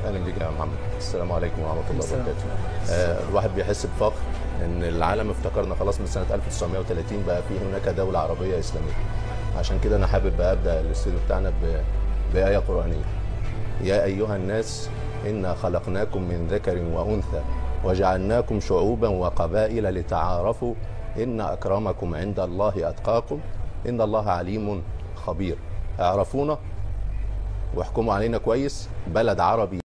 اهلا بيك يا محمد السلام عليكم ورحمه الله السلام. وبركاته آه الواحد بيحس بفخر ان العالم افتكرنا خلاص من سنه 1930 بقى في هناك دوله عربيه اسلاميه عشان كده انا حابب بقى ابدا الاستوديو بتاعنا ب- بايه قرانيه يا ايها الناس انا خلقناكم من ذكر وانثى وجعلناكم شعوبا وقبائل لتعارفوا ان اكرمكم عند الله اتقاكم ان الله عليم خبير اعرفونا واحكموا علينا كويس بلد عربي